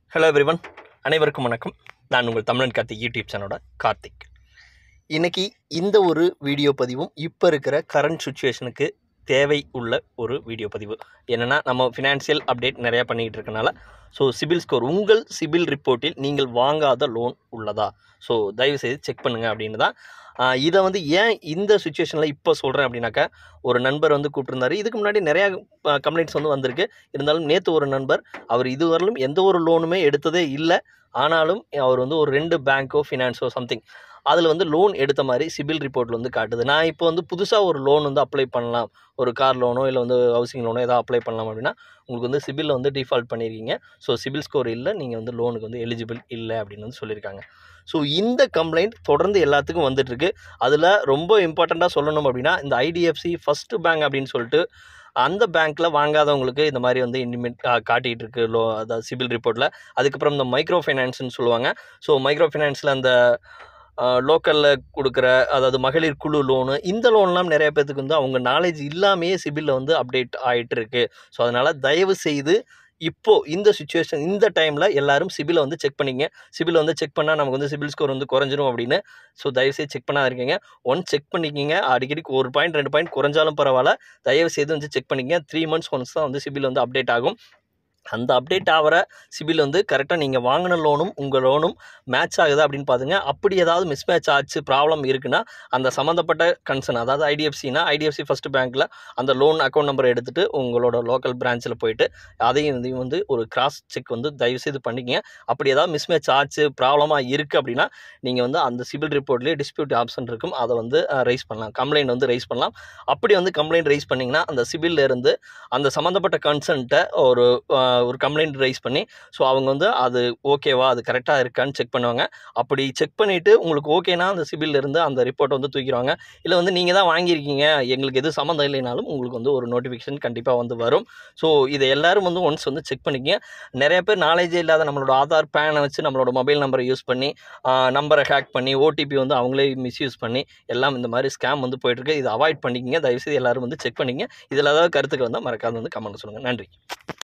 hello everyone அனைவருக்கும் வணக்கம் நான் உங்கள் தமிழன் கார்த்திக் யூடியூப் சேனலோட கார்த்திக் இன்னைக்கு இந்த ஒரு வீடியோ பதிவும் இப்போ இருக்கிற கரண்ட் சுச்சுவேஷனுக்கு தேவை உள்ள ஒரு வீடியோ பதிவு என்னென்னா நம்ம ஃபினான்ஷியல் அப்டேட் நிறையா பண்ணிக்கிட்டு இருக்கனால ஸோ சிபில் ஸ்கோர் உங்கள் சிபில் ரிப்போர்ட்டில் நீங்கள் வாங்காத லோன் உள்ளதா ஸோ தயவு செய்து செக் பண்ணுங்கள் அப்படின்னு தான் ஆஹ் இதை வந்து ஏன் இந்த சுச்சுவேஷனில் இப்போ சொல்கிறேன் அப்படின்னாக்கா ஒரு நண்பர் வந்து கூப்பிட்டுருந்தாரு இதுக்கு முன்னாடி நிறையா கம்ப்ளைண்ட்ஸ் வந்து வந்திருக்கு இருந்தாலும் நேற்று ஒரு நண்பர் அவர் இதுவரையிலும் எந்த ஒரு லோனுமே எடுத்ததே இல்லை ஆனாலும் அவர் வந்து ஒரு ரெண்டு பேங்க்கோ ஃபினான்ஸோ சம்திங் அதில் வந்து லோன் எடுத்த மாதிரி சிபில் ரிப்போர்ட்டில் வந்து காட்டுது நான் இப்போ வந்து புதுசாக ஒரு லோன் வந்து அப்ளை பண்ணலாம் ஒரு கார் லோனோ இல்லை வந்து ஹவுசிங் லோனோ ஏதாவது அப்ளை பண்ணலாம் அப்படின்னா உங்களுக்கு வந்து சிபிலில் வந்து டிஃபால்ட் பண்ணியிருக்கீங்க ஸோ சிபில் ஸ்கோர் இல்லை நீங்கள் வந்து லோனுக்கு வந்து எலிஜிபிள் இல்லை அப்படின்னு வந்து சொல்லியிருக்காங்க ஸோ இந்த கம்ப்ளைண்ட் தொடர்ந்து எல்லாத்துக்கும் வந்துட்டுருக்கு அதில் ரொம்ப இம்பார்ட்டண்ட்டாக சொல்லணும் அப்படின்னா இந்த ஐடிஎஃப்சி ஃபஸ்ட்டு பேங்க் அப்படின்னு சொல்லிட்டு அந்த பேங்க்கில் வாங்காதவங்களுக்கு இந்த மாதிரி வந்து இனிமேட் காட்டிகிட்டு இருக்கு லோ அதாவது சிபில் ரிப்போர்ட்டில் அதுக்கப்புறம் இந்த மைக்ரோ ஃபைனான்ஸ்னு சொல்லுவாங்க ஸோ மைக்ரோ ஃபைனான்ஸில் அந்த லோக்கலில் கொடுக்குற அதாவது மகளிர் குழு லோனு இந்த லோன்லாம் நிறைய பேர்த்துக்கு வந்து அவங்க நாலேஜ் இல்லாமையே சிபிலில் வந்து அப்டேட் ஆகிட்டு இருக்கு ஸோ அதனால் தயவு செய்து இப்போது இந்த சுச்சுவேஷன் இந்த டைமில் எல்லாரும் சிபிலை வந்து செக் பண்ணிங்க சிபில் வந்து செக் பண்ணால் நமக்கு வந்து சிபில் ஸ்கோர் வந்து குறைஞ்சிரும் அப்படின்னு ஸோ தயவுசெய்து செக் பண்ணாத இருக்கீங்க ஒன் செக் பண்ணிக்கிங்க அடிக்கடி ஒரு பாயிண்ட் ரெண்டு பாயிண்ட் குறைஞ்சாலும் பரவாயில்ல தயவு செய்து வந்து செக் பண்ணிக்கங்க த்ரீ மந்த்ஸ் ஒன்ஸ் தான் வந்து சிபில் வந்து அப்டேட் ஆகும் அந்த அப்டேட் ஆகிற சிபில் வந்து கரெக்டாக நீங்கள் வாங்கின லோனும் உங்கள் லோனும் மேட்ச் ஆகுதா அப்படின்னு பாருங்க அப்படி ஏதாவது மிஸ் மேட்ச் ஆச்சு ப்ராப்ளம் இருக்குன்னா அந்த சம்மந்தப்பட்ட கன்சர்ன் அதாவது ஐடிஎஃப்சினா ஐடிஎஃப்சி ஃபஸ்ட் பேங்க்கில் அந்த லோன் அக்கௌண்ட் நம்பரை எடுத்துகிட்டு உங்களோட லோக்கல் பிரான்ச்சில் போயிட்டு அதையும் இதையும் வந்து ஒரு கிராஸ் செக் வந்து தயவுசெய்து பண்ணிக்கங்க அப்படி ஏதாவது மிஸ் மேட்ச் ஆச்சு ப்ராப்ளமாக இருக்குது அப்படின்னா நீங்கள் வந்து அந்த சிபில் ரிப்போர்ட்லேயே டிஸ்பியூட் ஆப்ஷன் இருக்கும் அதை வந்து ரைஸ் பண்ணலாம் கம்ப்ளைண்ட் வந்து ரைஸ் பண்ணலாம் அப்படி வந்து கம்ப்ளைண்ட் ரைஸ் பண்ணிங்கன்னா அந்த சிபில்ல இருந்து அந்த சம்மந்தப்பட்ட கன்சர்ன்ட்டை ஒரு ஆஹ், ஒரு கம்ப்ளைண்ட் ரைஸ் பண்ணி ஸோ அவங்க வந்து அது ஓகேவா அது கரெக்டாக இருக்கான்னு செக் பண்ணுவாங்க அப்படி செக் பண்ணிவிட்டு உங்களுக்கு ஓகேனா அந்த சிபில்ல இருந்து அந்த ரிப்போர்ட்டை வந்து தூக்கிடுவாங்க இல்லை வந்து நீங்கள் தான் வாங்கியிருக்கீங்க எங்களுக்கு எதுவும் சம்மந்தம் இல்லைனாலும் உங்களுக்கு வந்து ஒரு நோட்டிஃபிகேஷன் கண்டிப்பாக வந்து வரும் ஸோ இதை எல்லாரும் வந்து ஒன்ஸ் வந்து செக் பண்ணிக்கங்க நிறைய பேர் நாலேஜே இல்லாத நம்மளோட ஆதார் பேனை வச்சு நம்மளோட மொபைல் நம்பரை யூஸ் பண்ணி நம்பரை ஹேக் பண்ணி ஓடிபி வந்து அவங்களே மிஸ்யூஸ் பண்ணி எல்லாம் இந்த மாதிரி ஸ்கேம் வந்து போயிட்டுருக்கு இதை அவாய்ட் பண்ணிக்கங்க தயவுசெய்து எல்லாரும் வந்து செக் பண்ணிக்கங்க இதில் ஏதாவது கருத்துக்கள் வந்தால் மறக்காத வந்து கமெண்ட் சொல்லுங்கள் நன்றி